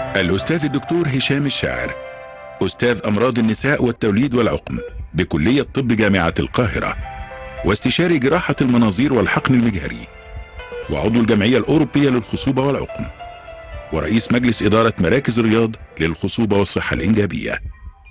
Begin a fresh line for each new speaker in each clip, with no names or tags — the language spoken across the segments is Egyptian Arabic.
الأستاذ الدكتور هشام الشاعر أستاذ أمراض النساء والتوليد والعقم بكلية طب جامعة القاهرة واستشاري جراحة المناظير والحقن المجهري وعضو الجمعية الأوروبية للخصوبة والعقم ورئيس مجلس إدارة مراكز الرياض للخصوبة والصحة الإنجابية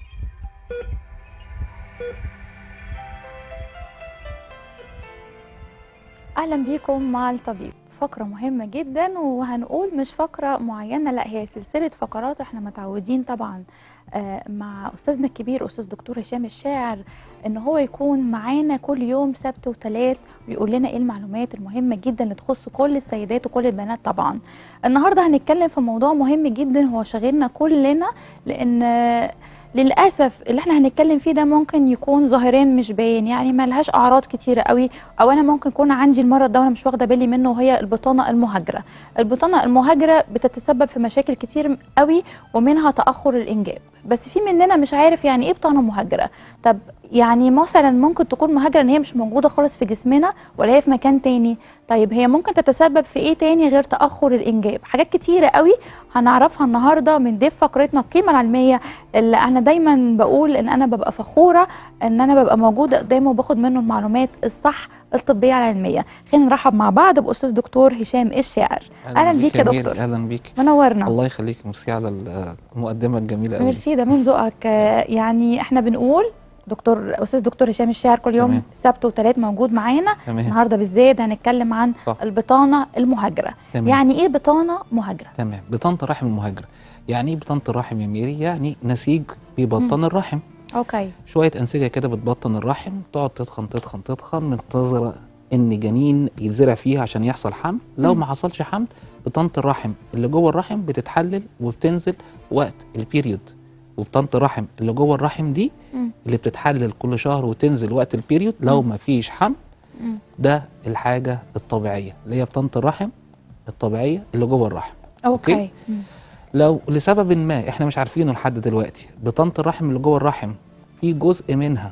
اهلا بيكم مع الطبيب فقرة مهمة جدا وهنقول مش فقرة معينة لا هي سلسلة فقرات احنا متعودين طبعا آه، مع استاذنا الكبير استاذ دكتور هشام الشاعر ان هو يكون معانا كل يوم سبت وثلاث ويقول لنا ايه المعلومات المهمة جدا اللي تخص كل السيدات وكل البنات طبعا النهارده هنتكلم في موضوع مهم جدا هو شاغلنا كلنا لان آه، للاسف اللي احنا هنتكلم فيه ده ممكن يكون ظاهريا مش باين يعني ما لهاش اعراض كتيره قوي او انا ممكن يكون عندي المرض ده وانا مش واخده بالي منه وهي البطانه المهاجره البطانه المهاجره بتتسبب في مشاكل كتير قوي ومنها تاخر الانجاب بس في مننا مش عارف يعني ايه بطانه مهاجره طب يعني مثلا ممكن تكون مهاجره ان هي مش موجوده خالص في جسمنا ولا هي في مكان تاني طيب هي ممكن تتسبب في ايه تاني غير تاخر الانجاب حاجات كتيره قوي هنعرفها النهارده من ضيف فقرتنا القيمه العلميه اللي انا دايما بقول ان انا ببقى فخوره ان انا ببقى موجوده قدامه وباخد منه المعلومات الصح الطبيه العلميه خلينا نرحب مع بعض باستاذ دكتور هشام الشاعر أهلاً بيك يا
ميري،
دكتور.
اهلا بيك
منورنا
الله يخليك ميرسي على المقدمه الجميله قوي
ميرسي ده من ذوقك آه، يعني احنا بنقول دكتور استاذ دكتور هشام الشاعر كل يوم
تمام.
سبت وثلاث موجود معانا
تمام
النهارده بالذات هنتكلم عن
صح
البطانه المهاجره
تمام
يعني ايه بطانه مهاجره
تمام بطانه الرحم المهاجره يعني ايه بطانه الرحم يا ميري يعني نسيج بيبطن الرحم
اوكي
شويه انسجه كده بتبطن الرحم تقعد تتخن تتخن تتخن منتظره ان جنين يتزرع فيها عشان يحصل حمل لو
مم.
ما حصلش حمل بطانه الرحم اللي جوه الرحم بتتحلل وبتنزل وقت البيريود وبطانه الرحم اللي جوه الرحم دي
مم.
اللي بتتحلل كل شهر وتنزل وقت البيريود لو
مم.
ما فيش حمل
مم.
ده الحاجه الطبيعيه اللي هي بطانه الرحم الطبيعيه اللي جوه الرحم
اوكي مم.
لو لسبب ما احنا مش عارفينه لحد دلوقتي بطانه الرحم اللي جوه الرحم في جزء منها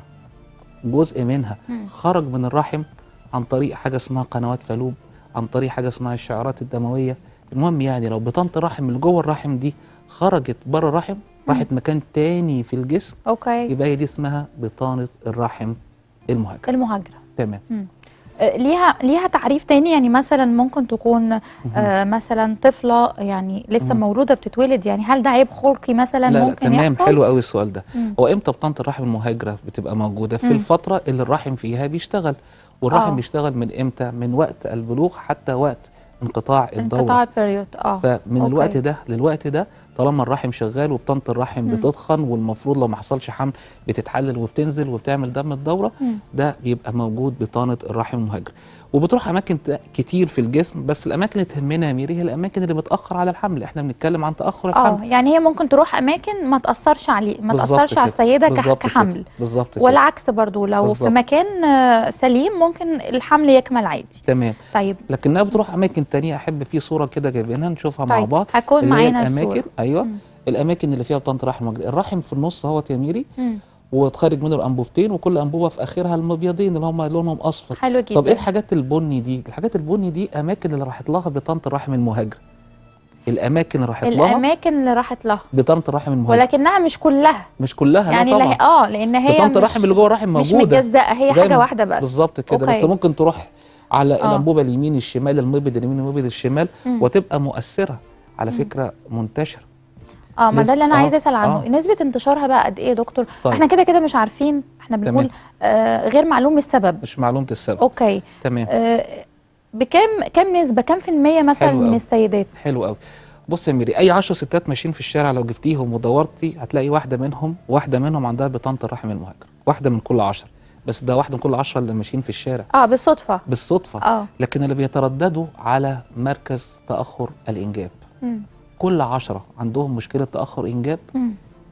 جزء منها
مم.
خرج من الرحم عن طريق حاجه اسمها قنوات فالوب عن طريق حاجه اسمها الشعرات الدمويه المهم يعني لو بطانه الرحم اللي جوه الرحم دي خرجت بره الرحم راحت مكان تاني في الجسم
اوكي
يبقى هي دي اسمها بطانه الرحم المهاجر
المهاجره
تمام
آه، ليها ليها تعريف تاني يعني مثلا ممكن تكون آه مثلا طفله يعني لسه
مم.
مولوده بتتولد يعني هل ده عيب خلقي مثلا
لا لا
ممكن
تمام
يحصل
حلو قوي السؤال ده
مم.
هو امتى بطانه الرحم المهاجره بتبقى موجوده في
مم.
الفتره اللي الرحم فيها بيشتغل والرحم
آه.
بيشتغل من امتى من وقت البلوغ حتى وقت انقطاع الدوره
انقطاع البريود اه
فمن
أوكي.
الوقت ده للوقت ده طالما الرحم شغال وبطانه الرحم
مم.
بتتخن والمفروض لو ما حصلش حمل بتتحلل وبتنزل وبتعمل دم الدوره
مم.
ده بيبقى موجود بطانه الرحم المهاجر وبتروح اماكن ت- كتير في الجسم بس الاماكن اللي تهمنا يا ميري هي الاماكن اللي بتاخر على الحمل احنا بنتكلم عن تاخر
اه
الحمل
يعني هي ممكن تروح اماكن ما تاثرش عليه ما
بالظبط
تاثرش على
كده.
السيده كح-
بالظبط كده.
كحمل
بالظبط كده
والعكس برضو لو في
بالظبط.
مكان آه، سليم ممكن الحمل يكمل عادي
تمام
طيب
لكنها بتروح اماكن تانية احب في صوره كده جايبينها نشوفها مع
طيب
بعض
هكون
اللي هي
معانا
الاماكن
الصورة.
ايوه
مم.
الاماكن اللي فيها بطانه رحم مجري الرحم في النص اهوت يا ميري
مم.
وتخرج منه الانبوبتين وكل انبوبه في اخرها المبيضين اللي هم لونهم اصفر
حلو جدا
طب ايه الحاجات البني دي الحاجات البني دي اماكن اللي راحت لها بطانه الرحم المهاجر الاماكن اللي راحت لها
الاماكن اللي راحت لها
بطانه الرحم المهاجر
ولكنها مش كلها
مش كلها
يعني
لا
لا
طبعا
هي- اه لان هي
بطانه
مش-
الرحم اللي جوه الرحم
مش
موجوده
متجزأة هي
زي
حاجه
ما-
واحده بس
بالظبط كده
أوكي.
بس ممكن تروح على
آه.
الانبوبه اليمين الشمال المبيض اليمين المبيض الشمال
مم.
وتبقى مؤثره على
مم.
فكره منتشره
اه ما
نسبة-
ده اللي انا
آه،
عايزه اسال عنه
آه.
نسبه انتشارها بقى قد ايه يا دكتور
طيب
احنا كده كده مش عارفين احنا بنقول
تمام.
آه غير معلوم السبب
مش معلومه السبب
اوكي
تمام
آه بكام كام نسبه كام في الميه مثلا
حلو
من
أوي.
السيدات
حلو قوي بص يا ميري اي 10 ستات ماشيين في الشارع لو جبتيهم ودورتي هتلاقي واحده منهم واحده منهم عندها بطانه الرحم المهاجر واحده من كل 10 بس ده واحده من كل 10 اللي ماشيين في الشارع
اه بالصدفه
بالصدفه
اه
لكن اللي بيترددوا على مركز تاخر الانجاب
مم.
كل 10 عندهم مشكله تاخر انجاب
مم.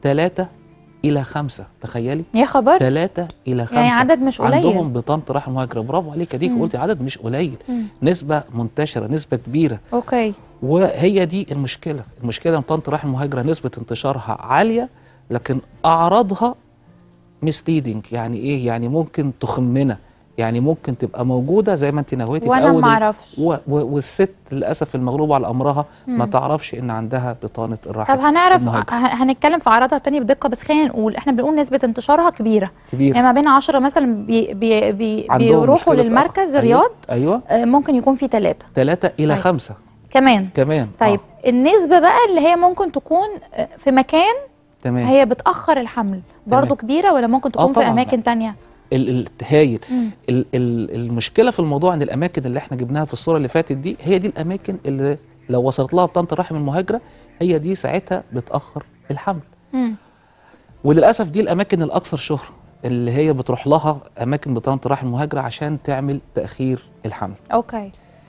3 الى 5 تخيلي
يا خبر
3 الى 5
يعني عدد مش قليل
عندهم بطانه رحم مهاجره برافو عليك يا ديك
مم.
قلتي عدد مش قليل
مم.
نسبه منتشره نسبه كبيره
اوكي
وهي دي المشكله المشكله ان بطانه رحم مهاجره نسبه انتشارها عاليه لكن اعراضها مسليدنج يعني ايه يعني ممكن تخمنا يعني ممكن تبقى موجوده زي ما انت نويتي في
وانا
اول
ما اعرفش
و... و... والست للاسف المغلوبه على امرها ما
مم.
تعرفش ان عندها بطانه الرحم
طب هنعرف
المهاجرة.
ه- هنتكلم في اعراضها تاني بدقه بس خلينا نقول احنا بنقول نسبه انتشارها كبيره
كبير
يعني ما بين 10 مثلا بي بي بي
عندهم
بيروحوا
مشكلة
للمركز
أخ.
الرياض
ايوه
آه، ممكن يكون في ثلاثه
ثلاثة الى
طيب.
خمسة
كمان
كمان
طيب
آه.
النسبه بقى اللي هي ممكن تكون آه، في مكان
تمام
هي بتاخر الحمل برضو
تمام.
كبيره ولا ممكن تكون في
طبعاً.
اماكن تانية
ال... ال... هايل
مم.
ال... ال... المشكله في الموضوع ان الاماكن اللي احنا جبناها في الصوره اللي فاتت دي هي دي الاماكن اللي لو وصلت لها بطانه الرحم المهاجره هي دي ساعتها بتاخر الحمل
مم.
وللاسف دي الاماكن الاكثر شهره اللي هي بتروح لها اماكن بطانه الرحم المهاجره عشان تعمل تاخير الحمل
اوكي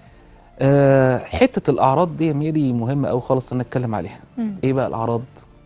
أه حته الاعراض دي يا ميري مهمه قوي خالص ان نتكلم عليها
مم.
ايه بقى الاعراض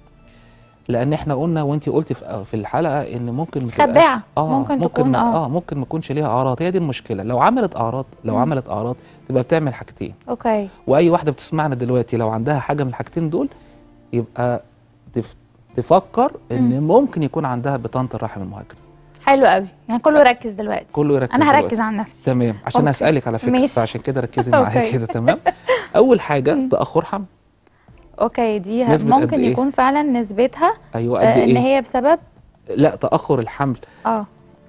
لان احنا قلنا وانت قلتي في في الحلقه ان ممكن ما تبقاش-
خداعة.
اه
ممكن
ممكن
تكون،
ما
آه.
اه ممكن ما يكونش ليها اعراض هي دي المشكله لو عملت اعراض لو
مم.
عملت اعراض تبقى بتعمل حاجتين
اوكي
واي واحده بتسمعنا دلوقتي لو عندها حاجه من الحاجتين دول يبقى تف... تفكر ان ممكن يكون عندها بطانه الرحم المهاجره
حلو قوي يعني كله يركز دلوقتي
كله يركز
انا
دلوقتي.
هركز عن نفسي
تمام عشان
أوكي.
هسالك على فكره
ماشي.
فعشان كده ركزي معايا
أوكي.
كده تمام اول حاجه
مم.
تاخر حمل
اوكي دي ه-
نسبة قد
ممكن
إيه؟
يكون فعلا نسبتها
ايوه قد
آه ان
ايه
هي بسبب
لا تاخر الحمل
اه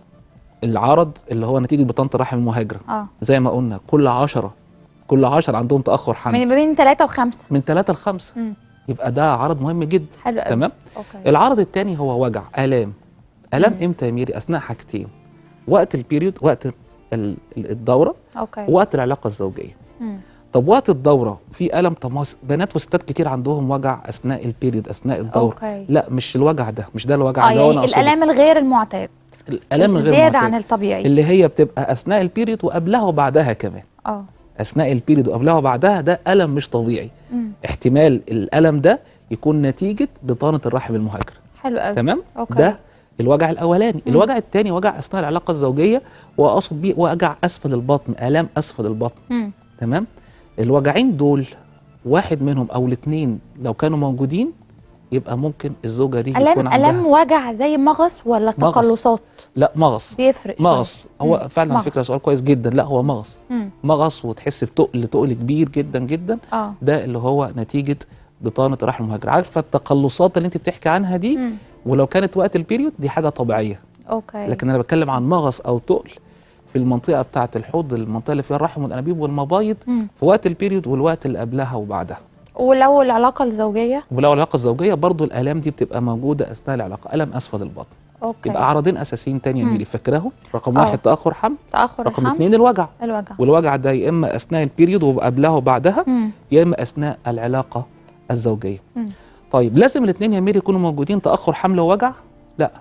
العرض اللي هو نتيجه بطانه الرحم المهاجره
اه
زي ما قلنا كل عشرة كل عشرة عندهم تاخر
من
حمل
ما بين ثلاثة وخمسة
من ثلاثة لخمسة
مم.
يبقى ده عرض مهم جدا
حلو قوي
تمام
اوكي
العرض الثاني هو وجع الام الام
مم.
امتى يا ميري اثناء حاجتين وقت البيريود وقت ال- ال- الدوره
اوكي
وقت العلاقه الزوجيه
مم.
طب وقت الدوره في الم طب ما هو بنات وستات كتير عندهم وجع اثناء البيريود اثناء الدوره
اوكي
لا مش الوجع ده مش ده الوجع
اه
اللي هو
يعني
انا أقصده.
الالام الغير المعتاد
الالام الغير
زيادة
معتادة.
عن الطبيعي
اللي هي بتبقى اثناء البيريود وقبلها وبعدها كمان
اه
اثناء البيريود وقبلها وبعدها ده الم مش طبيعي
مم.
احتمال الالم ده يكون نتيجه بطانه الرحم المهاجره
حلو قوي
تمام
اوكي
ده الوجع الاولاني
مم.
الوجع الثاني وجع اثناء العلاقه الزوجيه واقصد بيه وجع اسفل البطن الام اسفل البطن
مم.
تمام الوجعين دول واحد منهم او الاثنين لو كانوا موجودين يبقى ممكن الزوجه دي يكون
الام
عندها
الام وجع زي مغص ولا
مغص.
تقلصات
لا مغص
بيفرق شوية.
مغص هو
مم.
فعلا على
مغص.
فكره سؤال كويس جدا لا هو مغص
مم.
مغص وتحس بتقل تقل كبير جدا جدا
اه
ده اللي هو نتيجه بطانه الرحم المهاجر عارفه التقلصات اللي انت بتحكي عنها دي
مم.
ولو كانت وقت البيريود دي حاجه طبيعيه
اوكي
لكن انا بتكلم عن مغص او تقل في المنطقه بتاعه الحوض المنطقه اللي فيها الرحم والانابيب والمبايض
مم.
في وقت البيريود والوقت اللي قبلها وبعدها
ولو العلاقة الزوجية
ولو العلاقه الزوجيه برضو الالام دي بتبقى موجوده اثناء العلاقه الم اسفل البطن
اوكي
يبقى عرضين اساسيين تاني يا
مم.
ميري فاكراهم رقم
آه.
واحد تاخر حمل
تأخر
رقم
الحمل
اثنين الوجع
الوجع
والوجع ده يا اما اثناء البيريود وقبلها وبعدها
مم.
يا اما اثناء العلاقه الزوجيه
مم.
طيب لازم الاثنين يا ميري يكونوا موجودين تاخر حمل ووجع لا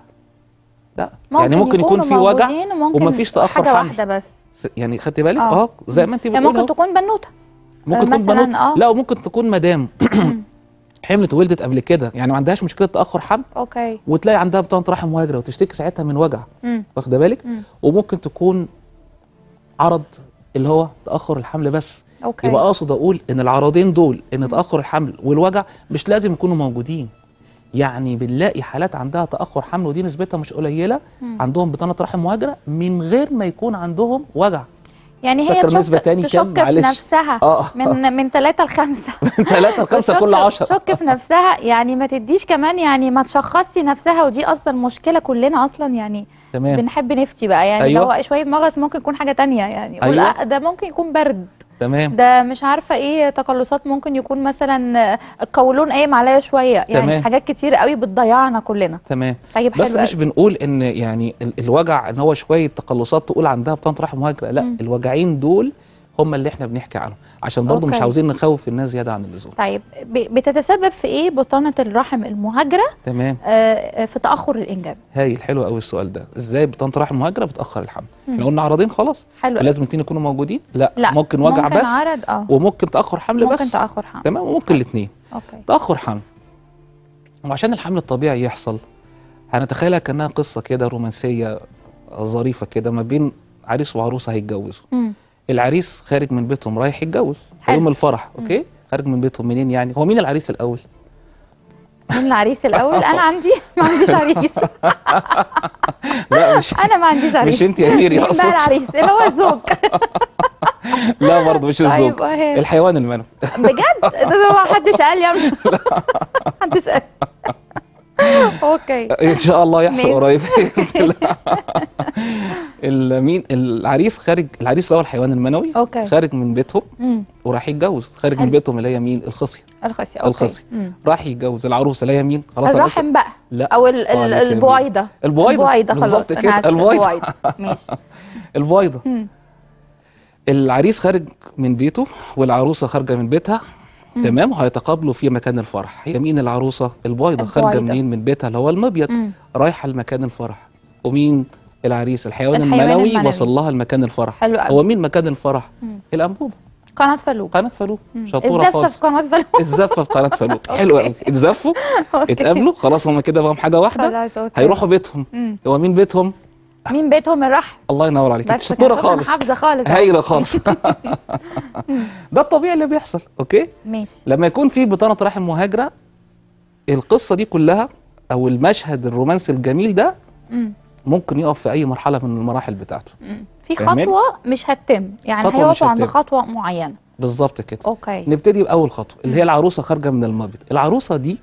لا
ممكن
يعني ممكن يكون
يكونوا
في وجع
موجودين وممكن
ومفيش تأخر
حاجة
حمل.
واحدة بس
س- يعني خدت بالك
آه.
اه زي ما انت
يعني
بتقولي
ممكن
أهو.
تكون بنوتة
ممكن تكون
مثلاً،
بنوت
آه.
لا وممكن تكون مدام
مم.
حملت وولدت قبل كده يعني ما عندهاش مشكله تاخر حمل
اوكي
وتلاقي عندها بطانه رحم مهاجره وتشتكي ساعتها من وجع
مم.
واخده بالك
مم.
وممكن تكون عرض اللي هو تاخر الحمل بس
اوكي
يبقى اقصد اقول ان العرضين دول ان
مم.
تاخر الحمل والوجع مش لازم يكونوا موجودين يعني بنلاقي حالات عندها تاخر حمل ودي نسبتها مش قليله
مم.
عندهم بطانه رحم مهاجره من غير ما يكون عندهم وجع
يعني هي
فاكرة
تشك
نسبة تاني
تشك
كام؟
في
معلش.
نفسها
اه
من من ثلاثة لخمسة
من ثلاثة لخمسة
وتشك-
كل عشرة
تشك في نفسها يعني ما تديش كمان يعني ما تشخصي نفسها ودي اصلا مشكلة كلنا اصلا يعني
تمام
بنحب نفتي بقى يعني
أيوة.
لو هو شوية مغص ممكن يكون حاجة تانية يعني يقول
أيوة.
آه ده ممكن يكون برد
تمام
ده مش عارفة ايه تقلصات ممكن يكون مثلا آه، القولون قايم عليا شوية يعني
تمام.
حاجات كتير قوي بتضيعنا كلنا
تمام
طيب
بس
حلو
مش
قوي.
بنقول ان يعني ال- الوجع ان هو شويه تقلصات تقول عندها بطانه رحم مهاجره لا
مم.
الوجعين دول هم اللي احنا بنحكي عنهم عشان برضو مش
أوكي.
عاوزين نخوف الناس زياده عن اللزوم
طيب ب- بتتسبب في ايه بطانة الرحم المهاجرة
تمام
آه، آه، في تأخر الإنجاب
هايل حلو قوي السؤال ده ازاي بطانه رحم مهاجره بتاخر الحمل
مم.
احنا قلنا عرضين خلاص
حلو قوي.
لازم الاثنين يكونوا موجودين لا,
لا
ممكن وجع
ممكن
بس
عرض اه
وممكن تاخر حمل
ممكن
بس
تأخر حمل
تمام وممكن الاثنين
اوكي
تاخر حمل وعشان الحمل الطبيعي يحصل هنتخيلها كانها قصه كده رومانسيه ظريفه كده ما بين عريس وعروسه هيتجوزوا
مم.
العريس خارج من بيتهم رايح يتجوز
حلو.
يوم الفرح اوكي خارج من بيتهم منين يعني هو مين العريس الاول
مين العريس الاول انا عندي ما عنديش عريس
لا مش
انا ما عنديش عريس
مش انت يا ميري
مين
اقصد
بقى العريس اللي هو الزوج
لا برضه مش الزوج
طيب اهي
الحيوان المنوي
بجد ده ده ما حدش قال يا ابني محدش قال اوكي
ان شاء الله يحصل
ماشي.
قريب باذن الله ال- مين العريس خارج العريس اللي هو الحيوان المنوي
اوكي
خارج من بيتهم
امم
وراح يتجوز خارج من
حلو.
بيتهم اللي هي مين الخصيه
الخصي اوكي
الخصي.
مم.
راح يتجوز العروسه اللي هي مين خلاص أنا قلت-
الرحم بقى
لا
او ال-
صح
ال-
عليك يا ميري.
البويضه
البويضه
البويضه خلاص
بالظبط
أنا
كده
آسفة،
البويضه
ماشي
البويضه
مم.
العريس خارج من بيته والعروسه خارجه من بيتها
مم.
تمام وهيتقابلوا في مكان الفرح هي مين العروسه البويضه خارجه
البويضة.
منين من بيتها اللي هو المبيض
مم.
رايحه لمكان الفرح ومين العريس الحيوان,
الحيوان
المنوي,
المنوي.
وصل لها لمكان الفرح
حلو
هو
قوي
مين مكان الفرح
مم.
الانبوبه
قناه فلوب
قناه فلوب
مم.
شطوره
الزفه
خالص
في قناه فلوب
الزفه في قناه فلوب حلو قوي اتزفوا
أوكي.
اتقابلوا خلاص هم كده بقى حاجه واحده
خلاص اوكي
هيروحوا بيتهم
مم.
هو مين بيتهم
مين بيتهم الرحم
الله ينور عليك انت
بس
شطوره
كده، أنا
خالص
حافظه خالص أهو.
هايله خالص ده الطبيعي اللي بيحصل اوكي
ماشي
لما يكون في بطانه رحم مهاجره القصه دي كلها او المشهد الرومانسي الجميل ده
مم.
ممكن يقف في اي مرحله من المراحل بتاعته
مم. في
فاهماني؟
خطوه مش هتتم يعني
خطوة مش
هيقفوا عند
هتتم.
خطوه معينه
بالظبط كده
اوكي
نبتدي باول خطوه اللي
مم.
هي العروسه خارجه من المبيض العروسه دي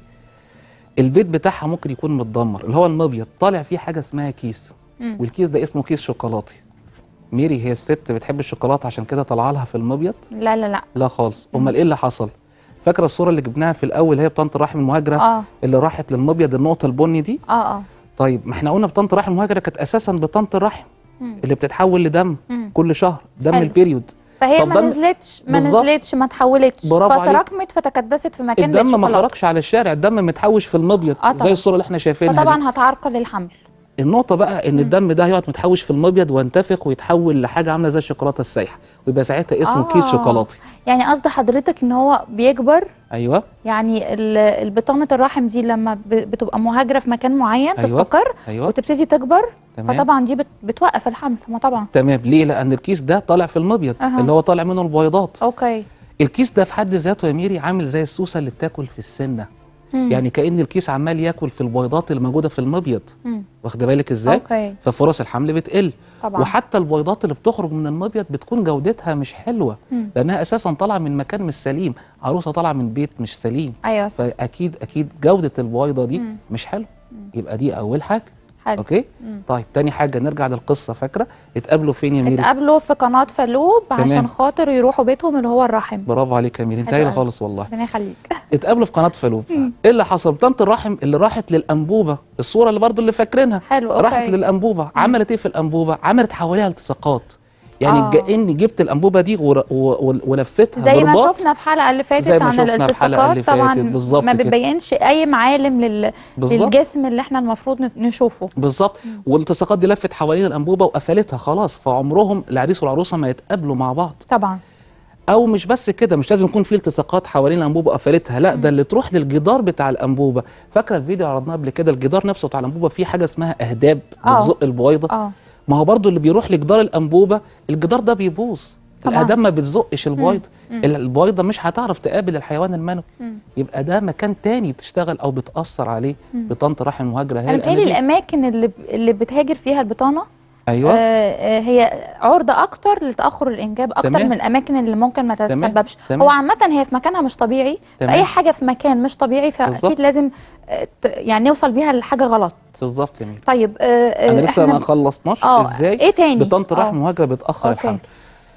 البيت بتاعها ممكن يكون متدمر اللي هو المبيض طالع فيه حاجه اسمها كيس
مم.
والكيس ده اسمه كيس شوكولاتي ميري هي الست بتحب الشوكولاته عشان كده طالعه لها في المبيض
لا لا لا
لا خالص
مم.
امال ايه اللي حصل فاكره الصوره اللي جبناها في الاول هي بطانه الرحم المهاجره
اه
اللي راحت للمبيض النقطه البني دي
اه اه
طيب ما احنا قلنا بطانه الرحم المهاجره كانت اساسا بطانه الرحم
مم.
اللي بتتحول لدم
مم.
كل شهر دم
حلو.
البيريود
فهي
طب
ما
ده-
نزلتش ما
بالظبط.
نزلتش ما اتحولتش
برافو عليك.
فتراكمت فتكدست في مكان بقت
الدم ما
شوكولاتة.
خرجش على الشارع الدم متحوش في المبيض
آه طبعا.
زي الصوره اللي احنا شايفينها دي.
فطبعا هتعرقل الحمل
النقطه بقى ان
مم.
الدم ده هيقعد متحوش في المبيض وينتفخ ويتحول لحاجه عامله زي الشوكولاته السايحه ويبقى ساعتها اسمه
آه.
كيس شوكولاتي
يعني قصد حضرتك ان هو بيكبر
ايوه
يعني ال- البطانه الرحم دي لما ب- بتبقى مهاجره في مكان معين
أيوة.
تستقر
ايوه
وتبتدي تكبر
تمام
فطبعا دي بت- بتوقف الحمل فما طبعا
تمام ليه لان الكيس ده طالع في المبيض
أها.
اللي هو طالع منه البويضات
اوكي
الكيس ده في حد ذاته يا ميري عامل زي السوسه اللي بتاكل في السنه
مم.
يعني كأن الكيس عمال ياكل في البويضات اللي موجوده في المبيض
مم.
واخده بالك ازاي
اوكي
ففرص الحمل بتقل
طبعا
وحتى البويضات اللي بتخرج من المبيض بتكون جودتها مش حلوه
مم.
لانها اساسا طالعه من مكان مش سليم عروسه طالعه من بيت مش سليم
ايوه
فاكيد اكيد جوده البويضه دي
مم.
مش حلوه
مم.
يبقى دي اول حاجه
حلو
اوكي
مم.
طيب تاني حاجه نرجع للقصه فاكره اتقابلوا فين يا ميري
اتقابلوا في قناه فلوب
تمام.
عشان خاطر يروحوا بيتهم اللي هو الرحم
برافو عليك يا ميري انت
حلو
هايله
أوي.
خالص والله
ربنا يخليك
اتقابلوا في قناه فالوب
مم.
ايه اللي حصل بطانه الرحم اللي راحت للانبوبه الصوره اللي برضو اللي فاكرينها
حلو اوكي
راحت للانبوبه عملت ايه في الانبوبه عملت حواليها التصاقات يعني
آه.
كاني جبت الانبوبه دي ور- و- و- ولفتها
زي ما
برباط
شفنا في الحلقه اللي فاتت
زي ما
عن
شفنا الحلقة
الالتصاقات
اللي
طبعا
فاتت، بالظبط
ما
كده.
بتبينش اي معالم لل...
بالظبط
للجسم اللي احنا المفروض نت- نشوفه
بالظبط والالتصاقات دي لفت حوالين الانبوبه وقفلتها خلاص فعمرهم العريس والعروسه ما يتقابلوا مع بعض
طبعا
او مش بس كده مش لازم يكون في التصاقات حوالين الانبوبه قفلتها لا ده اللي تروح للجدار بتاع الانبوبه فاكره الفيديو اللي عرضناه قبل كده الجدار نفسه بتاع الانبوبه فيه حاجه اسمها اهداب
آه.
بتزق البويضه
اه
ما هو برضو اللي بيروح لجدار الانبوبه الجدار ده بيبوظ
طبعاً.
الاهداب ما بتزقش البويضه
مم.
البويضه مش هتعرف تقابل الحيوان المنوي
مم.
يبقى ده مكان تاني بتشتغل او بتاثر عليه
مم.
بطانه رحم مهاجره هي
انا بتهيألي
الأنابيب.
الاماكن اللي اللي بتهاجر فيها البطانه
ايوه
آه آه هي عرضه اكتر لتاخر الانجاب اكتر
تمام.
من الاماكن اللي ممكن ما
تمام.
تتسببش
تمام.
هو عامه هي في مكانها مش طبيعي
تمام.
فاي حاجه في مكان مش طبيعي
بالظبط.
فاكيد لازم آه ت- يعني نوصل بيها لحاجه غلط
بالظبط يا ميري
طيب آه آه
انا لسه
إحنا-
ما خلصناش
اه
ازاي
ايه تاني
بطانه
آه.
رحم مهاجره بتاخر
أوكي.
الحمل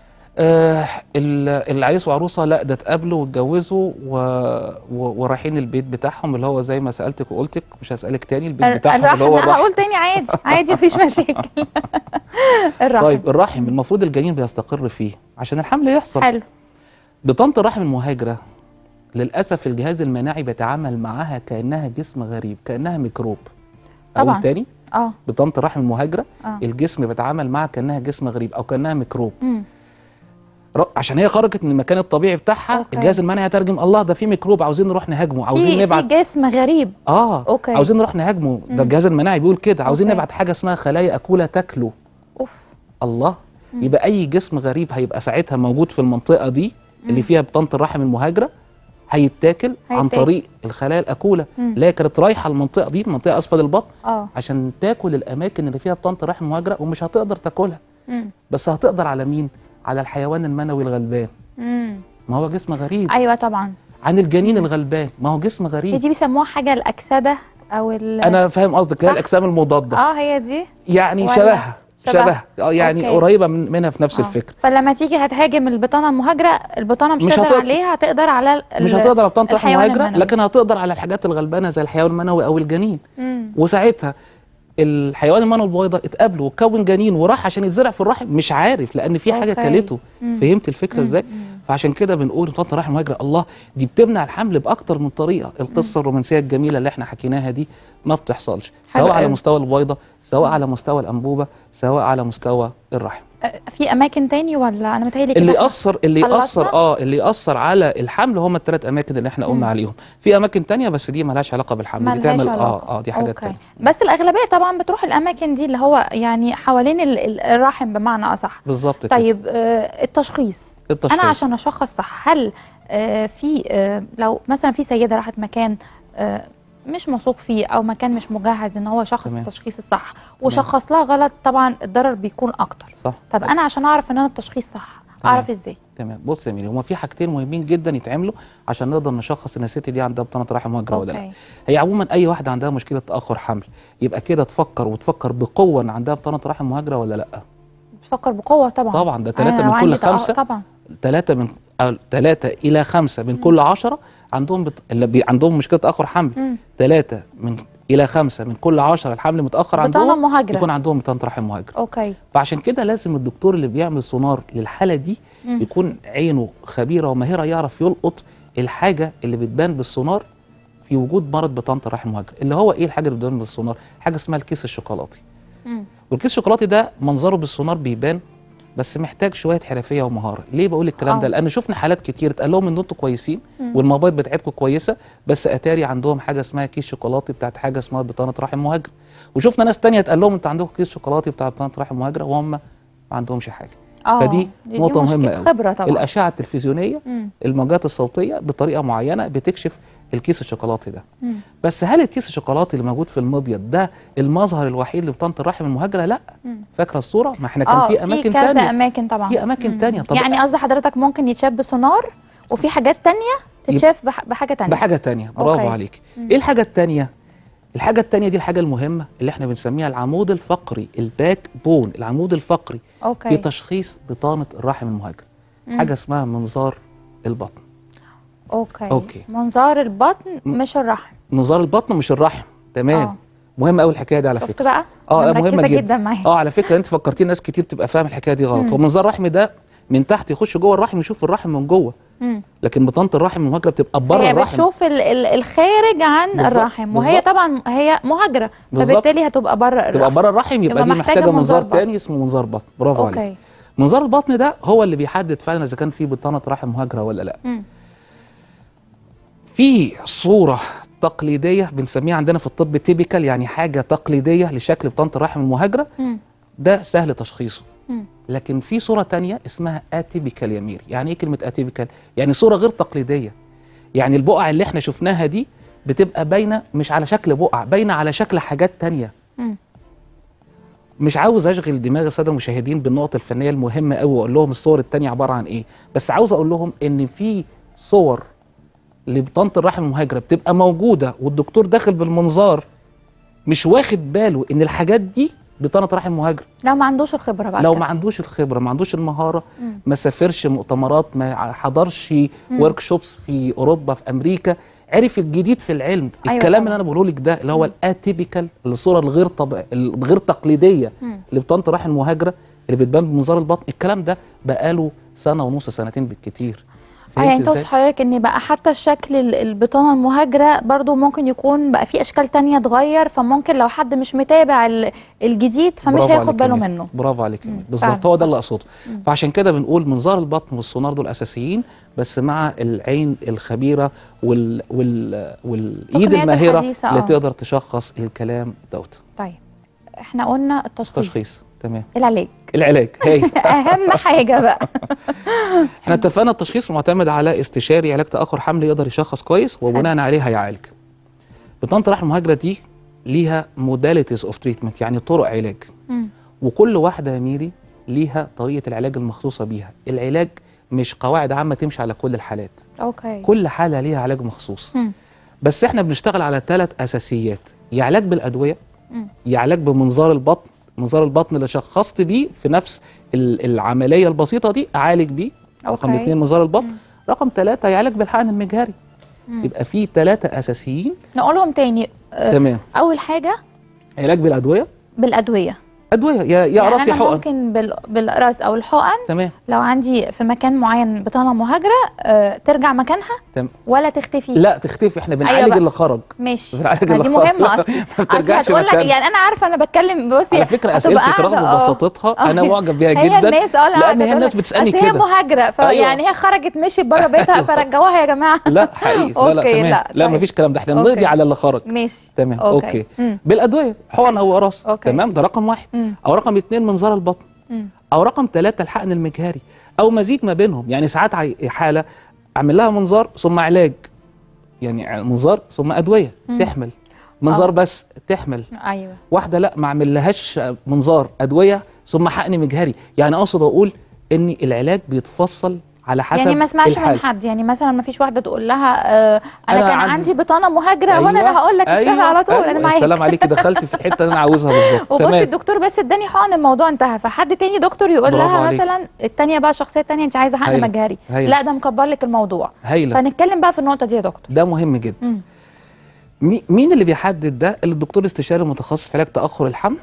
آه ال- العريس وعروسه لا ده اتقابلوا واتجوزوا و... و... ورايحين البيت بتاعهم اللي هو زي ما سالتك وقلتك مش هسالك تاني البيت
الر-
بتاعهم
الرحم
اللي هو
لا
الرحم
هقول تاني عادي عادي مفيش مشاكل الرحم
طيب الرحم المفروض الجنين بيستقر فيه عشان الحمل يحصل
حلو
بطانه الرحم المهاجره للاسف الجهاز المناعي بيتعامل معاها كانها جسم غريب كانها ميكروب
طبعاً.
اقول تاني
اه
بطانه الرحم المهاجره
اه
الجسم بيتعامل معاها كانها جسم غريب او كانها ميكروب
مم.
ر- عشان هي خرجت من المكان الطبيعي بتاعها
أوكي.
الجهاز المناعي هيترجم الله ده في ميكروب عاوزين نروح نهاجمه عاوزين
في في
نبعت
جسم غريب
اه
أوكي.
عاوزين نروح نهاجمه ده
مم.
الجهاز المناعي بيقول كده عاوزين
أوكي.
نبعت حاجه اسمها خلايا اكوله تاكله
اوف
الله
مم.
يبقى اي جسم غريب هيبقى ساعتها موجود في المنطقه دي اللي
مم.
فيها بطانه الرحم المهاجره هيتاكل عن
هيتاكل.
طريق الخلايا الاكوله
مم.
اللي هي كانت رايحه المنطقه دي منطقه اسفل البطن
اه
عشان تاكل الاماكن اللي فيها بطانه الرحم المهاجره ومش هتقدر تاكلها
مم.
بس هتقدر على مين على الحيوان المنوي الغلبان
مم.
ما هو جسم غريب
ايوه طبعا
عن الجنين
مم.
الغلبان ما هو جسم
هي
غريب
دي بيسموها حاجه الاكسده او ال
انا فاهم قصدك اللي هي
صح؟
الاجسام المضاده
اه هي دي
يعني
ولا
شبهها
شبه.
شبه اه يعني
أوكي.
قريبه من منها في نفس
آه.
الفكره
فلما تيجي هتهاجم البطانه المهاجره البطانه مش,
مش
هتقدر
هتقدر-
عليها هتقدر على ال-
مش هتقدر على بطانه الرحم
الحيوان
المهاجره
المنوي.
لكن هتقدر على الحاجات الغلبانه زي الحيوان المنوي او الجنين
مم.
وساعتها الحيوان المنوي البويضه اتقابلوا وكون جنين وراح عشان يتزرع في الرحم مش عارف لان في حاجه
أوكي.
كلته
مم.
فهمت الفكره
مم.
ازاي
مم.
فعشان كده بنقول بطانه الرحم المهاجره الله دي بتمنع الحمل باكتر من طريقه القصه الرومانسيه الجميله اللي احنا حكيناها دي ما بتحصلش
حلو
سواء على
قوي.
مستوى البويضه سواء على مستوى الانبوبه سواء على مستوى الرحم
آه، في اماكن تاني ولا انا متهيألي كده
اللي
إحنا
ياثر اللي
خلصنا؟
ياثر اه اللي ياثر على الحمل هم الثلاث اماكن اللي احنا
مم.
قلنا عليهم في اماكن تانية بس دي مالهاش علاقه بالحمل
ملهاش
بتعمل
علاقة.
اه اه دي حاجه
أوكي.
تانية
بس الاغلبيه طبعا بتروح الاماكن دي اللي هو يعني حوالين ال- ال- الرحم بمعنى اصح
بالظبط كده
طيب آه، التشخيص
التشخيص
انا عشان اشخص صح هل آه، في آه، لو مثلا في سيده راحت مكان آه، مش موثوق فيه او مكان مش مجهز ان هو يشخص
تمام.
التشخيص الصح وشخص لها غلط طبعا الضرر بيكون اكتر
صح
طب انا عشان اعرف ان انا التشخيص صح
تمام.
اعرف ازاي
تمام بص يا ميري هما في حاجتين مهمين جدا يتعملوا عشان نقدر نشخص ان الست دي عندها بطانه رحم مهاجره ولا لا
اوكي
هي عموما اي واحده عندها مشكله تاخر حمل يبقى كده تفكر وتفكر بقوه ان عندها بطانه رحم مهاجره ولا لا
بتفكر بقوه طبعا
طبعا ده
أنا
ثلاثه
لو
من
عندي
كل
تأ-
خمسه
طبعا
ثلاثه من ثلاثه الى خمسه من كل عشرة عندهم بت... اللي بي... عندهم مشكله تاخر حمل
مم.
ثلاثه من الى خمسه من كل عشرة الحمل متاخر
بطانه
عندهم
مهاجره
يكون عندهم بطانه رحم مهاجره
اوكي
فعشان كده لازم الدكتور اللي بيعمل سونار للحاله دي
مم.
يكون عينه خبيره وماهره يعرف يلقط الحاجه اللي بتبان بالسونار في وجود مرض بطانه الرحم المهاجره اللي هو ايه الحاجه اللي بتبان بالسونار حاجه اسمها الكيس الشوكولاتي
مم.
والكيس الشوكولاتي ده منظره بالسونار بيبان بس محتاج شويه حرفيه ومهاره ليه بقول الكلام
آه.
ده لان شفنا حالات كتير اتقال لهم ان انتوا كويسين
مم.
والمبايض بتاعتكم كويسه بس اتاري عندهم حاجه اسمها كيس شوكولاتي بتاعت حاجه اسمها بطانه رحم مهاجره وشفنا ناس تانية اتقال لهم انت عندكم كيس شوكولاتي بتاع بطانه رحم مهاجره وهم ما عندهمش حاجه
اه
فدي
دي
نقطة
مشكلة
مهمة أوي.
خبره طبعا
الاشعه التلفزيونيه
مم.
الموجات الصوتيه بطريقه معينه بتكشف الكيس الشوكولاتي ده
مم.
بس هل الكيس الشوكولاتي اللي موجود في المبيض ده المظهر الوحيد لبطانه الرحم المهاجره لا
مم.
فاكره الصوره ما احنا كان
اه
في اماكن
كذا
تانية
اماكن طبعا
في أماكن
مم.
تانية. طب-
يعني قصدي حضرتك ممكن يتشاف بسونار وفي حاجات تانية تتشاف بح... بحاجه تانية
بحاجه تانية برافو
أوكي.
عليك
مم.
ايه الحاجه التانية الحاجه التانية دي الحاجه المهمه اللي احنا بنسميها العمود الفقري الباك بون العمود الفقري في
اوكي
تشخيص بطانه الرحم المهاجره
مم.
حاجه اسمها منظار البطن
اوكي
أوكي.
منظار البطن
م-
مش الرحم
منظار البطن مش الرحم تمام
اه
مهم قوي الحكايه دي على
شفت
فكره
بقى
اه
أنا
مهمه
مركزة
جدا
جدا معاك
اه على فكره انت فكرتي ناس كتير تبقى فاهم الحكايه دي غلط
مم.
هو منظار الرحم ده من تحت يخش جوه الرحم يشوف الرحم من جوه
مم.
لكن بطانه الرحم المهاجره بتبقى بره
هي
الرحم
بتشوف ال... ال... الخارج عن
بالظبط،
الرحم وهي
بالظبط.
طبعا هي مهاجره
بالظبط.
فبالتالي هتبقى بره
تبقى
الرحم
بره الرحم يبقى,
يبقى
دي
محتاجة
محتاجه
منظار
منظار
بطن.
تاني اسمه منظار بطن برافو عليك
اوكي
منظار البطن ده هو اللي بيحدد فعلا اذا كان في بطانه رحم مهاجره ولا لا
مم.
في صوره تقليديه بنسميها عندنا في الطب تيبيكال يعني حاجه تقليديه لشكل بطانه الرحم المهاجره
مم.
ده سهل تشخيصه
مم.
لكن في صوره تانية اسمها اتيبيكال يا ميري يعني ايه كلمه اتيبيكال يعني صوره غير تقليديه يعني البقع اللي احنا شفناها دي بتبقى باينه مش على شكل بقع باينه على شكل حاجات تانية
مم.
مش عاوز اشغل دماغ الساده المشاهدين بالنقط الفنيه المهمه قوي واقول لهم الصور التانية عباره عن ايه بس عاوز اقول لهم ان في صور لبطانه الرحم المهاجره بتبقى موجوده والدكتور داخل بالمنظار مش واخد باله ان الحاجات دي بطانه رحم مهاجره
لو ما عندوش الخبره بقى
لو
كده.
ما عندوش الخبره ما عندوش المهاره
مم.
ما سافرش مؤتمرات ما حضرش
مم.
ورك شوبس في اوروبا في امريكا عرف الجديد في العلم
أيوة
الكلام
طبعاً.
اللي انا بقوله لك ده اللي هو
مم.
الاتيبيكال الصوره الغير طبيعيه الغير تقليديه
مم.
لبطانه الرحم المهاجره اللي بتبان بمنظار البطن الكلام ده بقاله سنه ونص سنتين بالكتير
اه يعني
فهمت
تقصد
ازاي؟
حضرتك ان بقى حتى الشكل ال- البطانه المهاجره برضو ممكن يكون بقى في اشكال تانية اتغير فممكن لو حد مش متابع ال- الجديد فمش
برافو
هياخد
عليك يا
باله
ميري.
منه
برافو عليك يا
مم،
ميري.
فعلا،
بالظبط هو
صح.
ده اللي اقصده
مم.
فعشان كده بنقول منظار البطن والسونار دول اساسيين بس مع العين الخبيره وال وال والايد
التقنيات
الماهره
الحديثة،
اللي
آه.
تقدر تشخص الكلام دوت
طيب احنا قلنا التشخيص
تشخيص تمام
العلاج
العلاج هاي
اهم حاجه بقى
احنا اتفقنا التشخيص معتمد على استشاري علاج تاخر حمل يقدر يشخص كويس وبناء عليه هيعالج بطانه الرحم المهاجره دي ليها موداليتيز اوف تريتمنت يعني طرق علاج
مم.
وكل واحده يا ميري ليها طريقه العلاج المخصوصه بيها العلاج مش قواعد عامه تمشي على كل الحالات
اوكي
كل حاله ليها علاج مخصوص
مم.
بس احنا بنشتغل على ثلاث اساسيات يا علاج بالادويه
مم.
يا علاج بمنظار البطن منظار البطن اللي شخصت بيه في نفس ال- العمليه البسيطه دي اعالج بيه رقم
أوكي.
اثنين منظار البطن
مم.
رقم ثلاثة يعالج بالحقن المجهري
مم.
يبقى في ثلاثة أساسيين
نقولهم تاني آه،
تمام
اول حاجه
علاج بالأدوية
بالادويه
أدوية يا يا
يعني
قراص يا
انا
حقن
ممكن بال... بالراس او الحقن
تمام
لو عندي في مكان معين بطانه مهاجره آه، ترجع مكانها
تمام
ولا تختفي
لا تختفي احنا
أيوة
بنعالج
بقى.
اللي خرج
ماشي
بنعالج
ما
اللي
دي
خرج
مهمه اصلا
ما
اصل
بترجعش
هتقول لك
مكان
يعني انا عارفه انا بتكلم بصي
على فكرة
هتبقى
أسئلتك
قاعدة،
رغم
آه.
بساطتها أنا
آه.
معجب بيها
هي
جدا
الناس اه لا
لأن
قاعدة
هي
تقول
الناس
لك
بتسألني
أصل هي
كده
مهاجره
أيوة.
فيعني هي خرجت مشيت بره بيتها فرجعوها يا جماعه
لا حقيقي لا لا
أوكي،
تمام
لا،
لا
طيب.
مفيش كلام ده احنا
أوكي.
بنقضي على اللي خرج
ماشي
تمام
اوكي,
أوكي.
مم.
بالأدوية حقن أو قراص
أوكي.
تمام ده رقم واحد
مم.
أو رقم اتنين منظار البطن
مم.
او رقم ثلاثة الحقن المجهري او مزيج ما بينهم يعني ساعات عي- حاله اعمل لها منظار ثم علاج يعني ع- منظار ثم ادويه
مم.
تحمل منظار
آه.
بس تحمل
ايوه
واحده لا ما اعمل لهاش منظار ادويه ثم حقن مجهري يعني اقصد اقول ان العلاج بيتفصل على حسب
يعني ما اسمعش
الحالة.
من حد يعني مثلا ما فيش واحده تقول لها آه انا,
أنا
كان
عندي-
عندي, بطانه مهاجره وانا
أيوة،
اللي هقول لك استنى
أيوة،
على طول
أيوة.
انا معاك
السلام عليكي دخلتي في الحته اللي انا عاوزها بالظبط
وبصي
تمام
الدكتور بس اداني حقن الموضوع انتهى فحد تاني دكتور يقول
برافو
لها
عليك.
مثلا التانية بقى شخصيه تانية انت عايزه حقن
هايلة.
مجهري
هايلة.
لا ده مكبر لك الموضوع
هايله
فنتكلم بقى في النقطه دي يا دكتور
ده مهم جدا
مم.
مي- مين اللي بيحدد ده اللي الدكتور الاستشاري المتخصص في علاج تاخر الحمل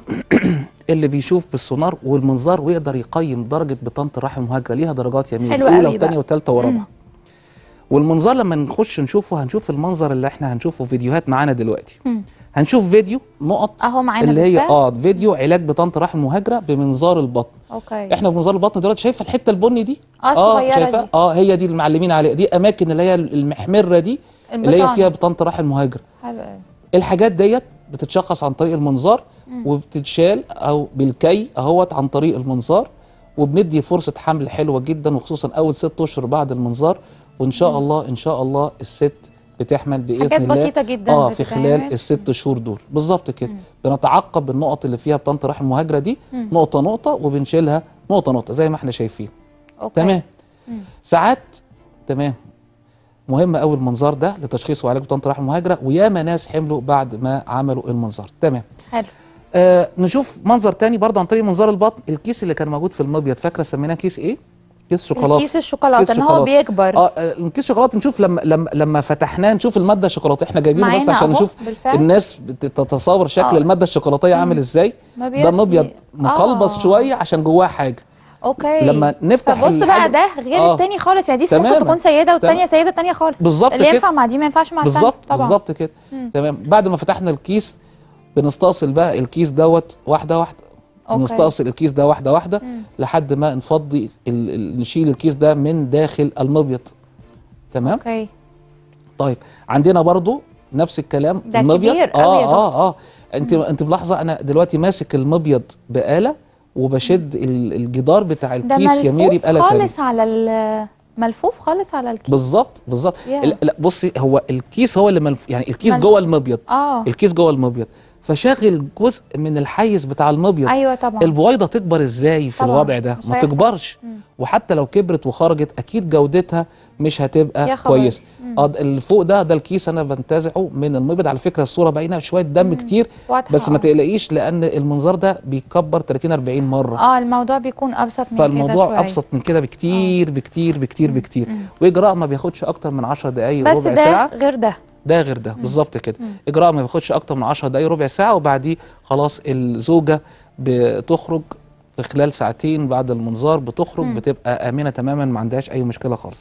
اللي بيشوف بالسونار والمنظار ويقدر يقيم درجه بطانه الرحم المهاجره ليها درجات يمين
حلو
اولى
قوي
وثانيه
بقى.
وثالثه
مم.
ورابعه والمنظار لما نخش نشوفه هنشوف المنظر اللي احنا هنشوفه فيديوهات معانا دلوقتي
مم.
هنشوف فيديو نقط
اهو معانا
اللي هي
بالفعل.
اه فيديو علاج بطانه الرحم المهاجره بمنظار البطن
اوكي
احنا بمنظار البطن دلوقتي شايفه الحته البني دي
اه الصغيره
شايفه
دي
اه هي دي المعلمين عليها دي اماكن اللي هي المحمره دي اللي هي
البطانة.
فيها بطانه الرحم المهاجره
حلو قوي
الحاجات ديت بتتشخص عن طريق المنظار
مم.
وبتتشال او بالكي اهوت عن طريق المنظار وبندي فرصه حمل حلوه جدا وخصوصا اول ست اشهر بعد المنظار وان شاء
مم.
الله ان شاء الله الست بتحمل باذن
حاجات
الله
بسيطه جدا
اه في
بتتعمل.
خلال الست شهور دول بالظبط كده
مم.
بنتعقب النقط اللي فيها بطانه الرحم المهاجره دي
مم.
نقطه نقطه وبنشيلها نقطه نقطه زي ما احنا شايفين
أوكي.
تمام
مم.
ساعات تمام مهم قوي المنظار ده لتشخيص وعلاج بطانه الرحم المهاجره وياما ناس حملوا بعد ما عملوا المنظار تمام
حلو
آه نشوف منظر تاني برضه عن طريق منظار البطن الكيس اللي كان موجود في المبيض فاكره سميناه كيس ايه كيس شوكولاته
كيس الشوكولاته
كيس
ان هو
شوكولاتة.
بيكبر
اه آه، الكيس شوكولاته نشوف لما لما لما فتحناه نشوف الماده الشوكولاتيه احنا جايبينه بس
معانا
عشان
أهو
نشوف
بالفعل.
الناس بتتصور شكل
آه.
الماده الشوكولاتيه عامل
مم.
ازاي
ما
ده مبيض
بي-
مقلبص
آه.
شويه عشان جواه حاجه
اوكي
لما نفتح
طب بص بقى
الحاجة-
ده غير
آه.
التاني خالص يعني دي ممكن
تماما.
تكون سيده والتانيه سيده تانيه خالص
بالظبط
اللي
كده
ينفع مع دي ما ينفعش مع التانيه
بالظبط
طبعا
بالظبط كده
مم.
تمام بعد ما فتحنا الكيس بنستأصل بقى الكيس دوت واحده واحده
أوكي.
نستأصل الكيس ده واحده واحده
مم.
لحد ما نفضي ال... ال... نشيل الكيس ده من داخل المبيض تمام
اوكي
طيب عندنا برضو نفس الكلام
ده
المبيض
كبير
اه
قوي يا
اه اه انت انت ملاحظه انا دلوقتي ماسك المبيض بآلة وبشد ال- الجدار بتاع
ده
الكيس يا ميري
ملفوف
بآلة تانية
خالص على ال ملفوف خالص على الكيس
بالظبط بالظبط
يا.
لا لا، بصي هو الكيس هو اللي ملف... يعني الكيس
ملف-
جوه المبيض
اه
الكيس جوه المبيض فشاغل جزء من الحيز بتاع المبيض
ايوه طبعا
البويضه تكبر ازاي في
طبعاً،
الوضع ده
مش
ما
هيحصل.
تكبرش
مم.
وحتى لو كبرت وخرجت اكيد جودتها مش
يا
هتبقى
خبر.
كويسه
مم.
اه اللي فوق ده ده الكيس انا بنتزعه من المبيض على فكره الصوره باينه شويه دم
مم.
كتير
واضحة
بس ما
آه.
تقلقيش لان المنظار ده بيكبر 30 40 مره
اه الموضوع بيكون ابسط من كده
فالموضوع
شوية.
ابسط من كده بكتير بكتير بكتير بكتير
مم.
واجراء ما بياخدش اكتر من 10 دقائق
بس
ربع
ده
ساعه
غير ده
ده غير ده بالظبط كده
مم.
اجراء ما بياخدش اكتر من 10 دقائق ربع ساعه وبعديه خلاص الزوجه بتخرج في خلال ساعتين بعد المنظار بتخرج
مم.
بتبقى امنه تماما ما عندهاش اي مشكله خالص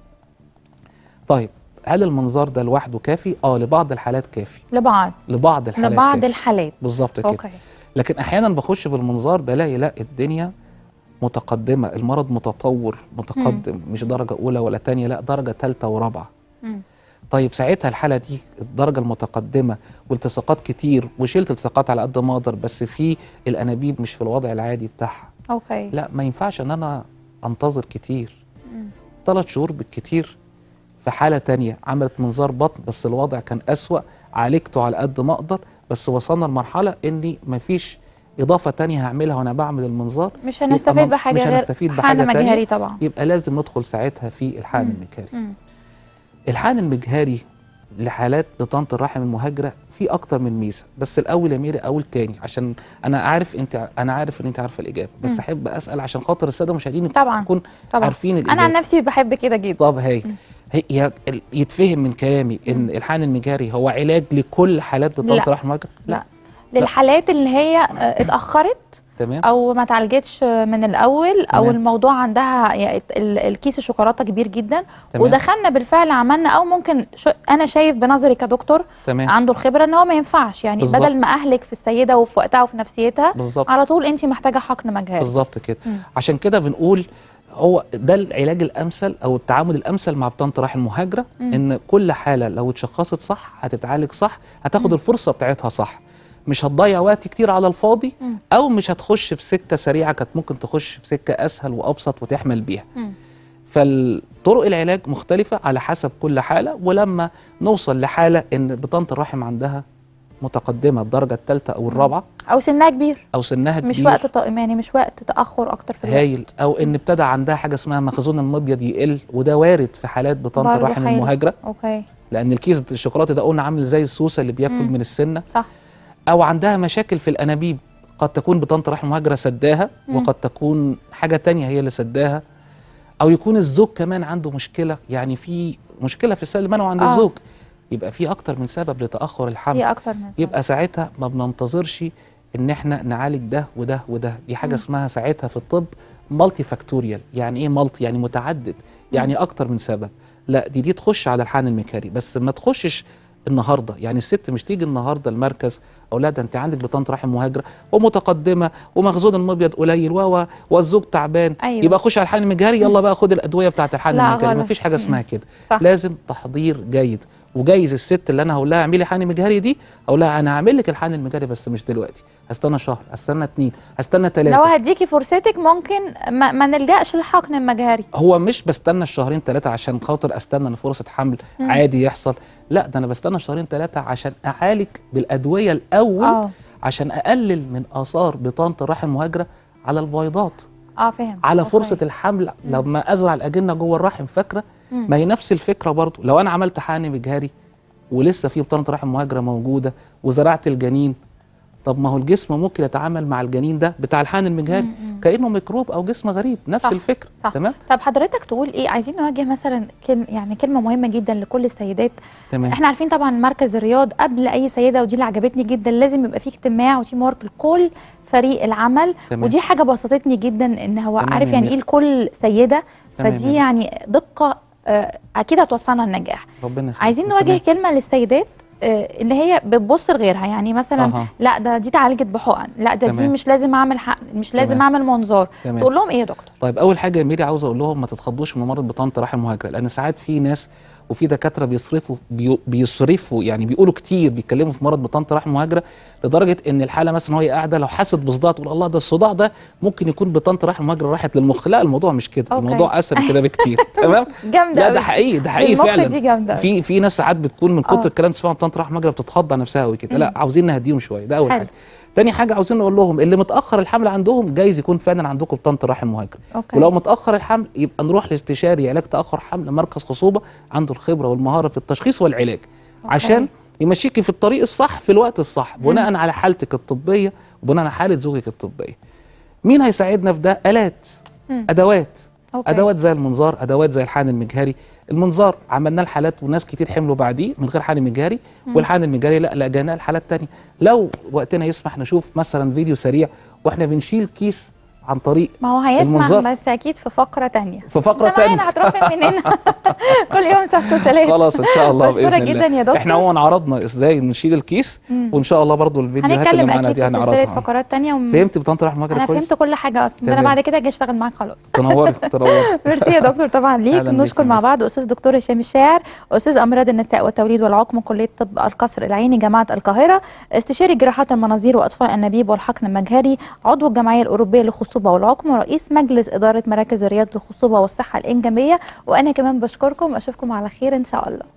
طيب هل المنظار ده لوحده كافي اه لبعض الحالات كافي
لبعض
لبعض الحالات
لبعض
كافي.
الحالات
بالظبط كده
اوكي
لكن احيانا بخش بالمنظار بلاقي لا الدنيا متقدمه المرض متطور متقدم مش درجه اولى ولا تانية لا درجه ثالثه ورابعه
مم.
طيب ساعتها الحاله دي الدرجه المتقدمه والتصاقات كتير وشلت التصاقات على قد ما اقدر بس في الانابيب مش في الوضع العادي بتاعها
اوكي
لا ما ينفعش ان انا انتظر كتير
مم.
ثلاث شهور بالكتير في حالة تانية عملت منظار بطن بس الوضع كان أسوأ عالجته على قد ما أقدر بس وصلنا لمرحلة إني مفيش إضافة تانية هعملها وأنا بعمل المنظار
مش
يبقى
هنستفيد
ما-
بحاجه
مش
غير
هنستفيد بحاجة
حقن
تانية.
مجهري طبعا
يبقى لازم ندخل ساعتها في الحقن
مم.
المجهري
مم.
الحقن المجهري لحالات بطانة الرحم المهاجرة في أكتر من ميزة بس الأول يا ميري أقول تاني عشان أنا عارف أنت أنا عارف إن أنت عارفة الإجابة بس
مم.
أحب أسأل عشان خاطر السادة المشاهدين
طبعا
يكون
طبعا
عارفين الإجابة
انا عن نفسي بحب كده جدا
طب هي
مم.
هي هي- ال- يتفهم من كلامي ان
مم.
الحقن المجهري هو علاج لكل حالات بطانه
لا.
الرحم المهاجر
لا. للحالات اللي هي آه، اتاخرت
تمام
او ما اتعالجتش من الاول او
تمام.
الموضوع عندها يعني ال- الكيس الشوكولاته كبير جدا
تمام
ودخلنا بالفعل عملنا او ممكن شو انا شايف بنظري كدكتور
تمام
عنده الخبره ان هو ما ينفعش يعني
بالظبط.
بدل ما اهلك في السيده وفي وقتها وفي نفسيتها
بالظبط
على طول انت محتاجه حقن مجهري
بالظبط كده
مم.
عشان كده بنقول هو ده العلاج الامثل او التعامل الامثل مع بطانه الرحم المهاجره
مم.
ان كل حاله لو اتشخصت صح هتتعالج صح هتاخد
مم.
الفرصه بتاعتها صح مش هتضيع وقت كتير على الفاضي
مم.
او مش هتخش في سكه سريعه كانت ممكن تخش في سكه اسهل وابسط وتحمل بيها
مم.
فالطرق العلاج مختلفة على حسب كل حالة ولما نوصل لحالة إن بطانة الرحم عندها متقدمة الدرجة الثالثة أو الرابعة
او سنها كبير
أو سنها كبير
مش وقت ط- يعني مش وقت تاخر اكتر في الوقت
هايل أو إن ابتدى عندها حاجة اسمها مخزون المبيض يقل وده وارد في حالات بطانة
برضه
الرحم
حلو.
المهاجرة
اوكي
لأن الكيس الشوكولاتة ده قلنا عامل زي السوسة اللي بياكل
مم.
من السنة
صح
أو عندها مشاكل في الأنابيب قد تكون بطانة الرحم المهاجرة سداها
مم.
وقد تكون حاجة تانية هي اللي سداها أو يكون الزوج كمان عنده مشكلة يعني في مشكلة في السائل المنوي عند
آه.
الزوج يبقى في أكتر من سبب لتأخر الحمل
في اكتر من سبب.
يبقى ساعتها ما بننتظرش إن إحنا نعالج ده وده وده دي حاجة
مم.
اسمها ساعتها في الطب مالتي فاكتوريال يعني إيه مالتي يعني متعدد يعني أكتر من سبب لا دي دي تخش على الحقن الميكاني بس ما تخشش النهارده يعني الست مش تيجي النهارده المركز او لا ده انت عندك بطانه رحم مهاجره ومتقدمه ومخزون المبيض قليل و والزوج تعبان
أيوة.
يبقى خش على الحقن المجهري يلا بقى خد الادويه بتاعه الحقن
لا،
المجهري
غلط.
مفيش حاجه اسمها كده
صح.
لازم تحضير جيد وجايز الست اللي انا هقول لها اعملي حقن مجهري دي اقول لها انا هعمل لك الحقن المجهري بس مش دلوقتي هستنى شهر هستنى اتنين هستنى
لو
تلاته
هديكي فرصتك ممكن ما, ما نلجاش للحقن المجهري
هو مش بستنى الشهرين ثلاثة عشان خاطر استنى ان فرصة حمل
مم.
عادي يحصل لا ده انا بستنى الشهرين ثلاثة عشان اعالج بالادوية الاول
اه
عشان اقلل من اثار بطانة الرحم المهاجرة على البويضات
اه فهم
على
أوكي.
فرصة الحمل لما ازرع الاجنة جوه الرحم فاكرة
مم.
ما هي نفس الفكرة برضو لو انا عملت حقن مجهري ولسه في بطانة رحم مهاجرة موجودة وزرعت الجنين طب ما هو الجسم ممكن يتعامل مع الجنين ده بتاع الحقن المجهري
مم، مم.
كانه ميكروب او جسم غريب نفس
صح،
الفكره
صح.
تمام
طب حضرتك تقول ايه عايزين نوجه مثلا كلمة يعني كلمة مهمة جدا لكل السيدات
تمام
احنا عارفين طبعا مركز الرياض قبل اي سيدة ودي اللي عجبتني جدا لازم يبقى فيه اجتماع وتيم ورك لكل فريق العمل
تمام.
ودي حاجة بسطتني جدا ان هو
تمام
عارف
يا
يعني
ميرا.
ايه لكل سيدة
تمام
فدي
يا
يعني دقة آه، اكيد هتوصلنا النجاح
ربنا يخليك.
عايزين
تمام.
نوجه كلمة للسيدات آه، اللي هي بتبص لغيرها يعني مثلا
أها.
لا ده دي اتعالجت بحقن لا ده دي
تمام.
مش لازم اعمل حق مش لازم
تمام.
اعمل منظار
تمام.
تقول لهم ايه يا دكتور
طيب اول حاجه يا ميري عاوز اقول لهم ما تتخضوش من مرض بطانه رحم مهاجره لان ساعات في ناس وفي دكاتره بيصرفوا بي بيصرفوا يعني بيقولوا كتير بيتكلموا في مرض بطانه رحم مهاجره لدرجه ان الحاله مثلا وهي قاعده لو حست بصداع تقول الله ده الصداع ده ممكن يكون بطانه رحم مهاجره راحت للمخ لا الموضوع مش كده
أوكي.
الموضوع اسهل من كده بكتير تمام
جامده
لا
أوي.
ده حقيقي ده حقيقي
بالمخ
فعلا
دي جامده أوي.
في في ناس ساعات بتكون من
آه.
كتر الكلام تسمعها بطانه رحم مهاجره بتتخض على نفسها قوي كده لا
مم.
عاوزين نهديهم شويه ده اول
حلو.
حاجه تاني حاجه عاوزين نقول لهم اللي متاخر الحمل عندهم جايز يكون فعلا عندكم بطانه رحم مهاجره
اوكي
ولو متاخر الحمل يبقى نروح لاستشاري علاج تاخر حمل مركز خصوبه عنده الخبره والمهاره في التشخيص والعلاج
أوكي.
عشان يمشيكي في الطريق الصح في الوقت الصح بناء على حالتك الطبيه وبناء على حاله زوجك الطبيه مين هيساعدنا في ده الات
مم.
ادوات
أوكي.
ادوات زي المنظار ادوات زي الحقن المجهري المنظار عملنا الحالات وناس كتير حملوا بعديه من غير حقن مجهري والحقن المجهري لا لقينا الحالات تانية لو وقتنا يسمح نشوف مثلا فيديو سريع واحنا بنشيل كيس عن طريق
ما هو هيسمع
المنظار.
بس اكيد في فقره تانية
في فقره
انت
تانية
معانا هتروح فين مننا كل يوم سبت وثلاث
خلاص ان شاء الله باذن
بشكرك
الله
جدا يا دكتور
احنا عموما عرضنا ازاي نشيل الكيس
مم.
وان شاء الله برضو الفيديوهات اللي
هنتكلم
معانا
اكيد
دي
في سلسله
هنعرضها
فقرات تانية وم...
فهمت بطنط رحمه
انا
كده كويس
فهمت كل حاجه اصلا ده انا
تمام.
بعد كده اجي اشتغل معاك خلاص
تنورت تنورت
ميرسي يا دكتور طبعا ليك
أهلاً بيك
نشكر
يا
مع
فندم.
بعض استاذ دكتور هشام الشاعر استاذ امراض النساء والتوليد والعقم كليه طب القصر العيني جامعه القاهره استشاري جراحات المناظير واطفال الانابيب والحقن المجهري عضو الجمعيه الاوروبيه للخصوبه والعقم ورئيس مجلس اداره مراكز الرياض للخصوبه والصحه الانجابيه وانا كمان بشكركم اشوفكم على خير ان شاء الله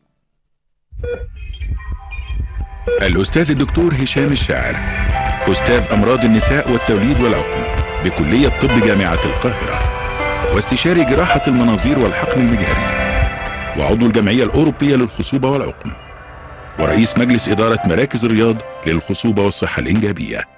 الأستاذ الدكتور هشام الشاعر أستاذ أمراض النساء والتوليد والعقم بكلية طب جامعة القاهرة واستشاري جراحة المناظير والحقن المجهري وعضو الجمعية الأوروبية للخصوبة والعقم ورئيس مجلس إدارة مراكز الرياض للخصوبة والصحة الإنجابية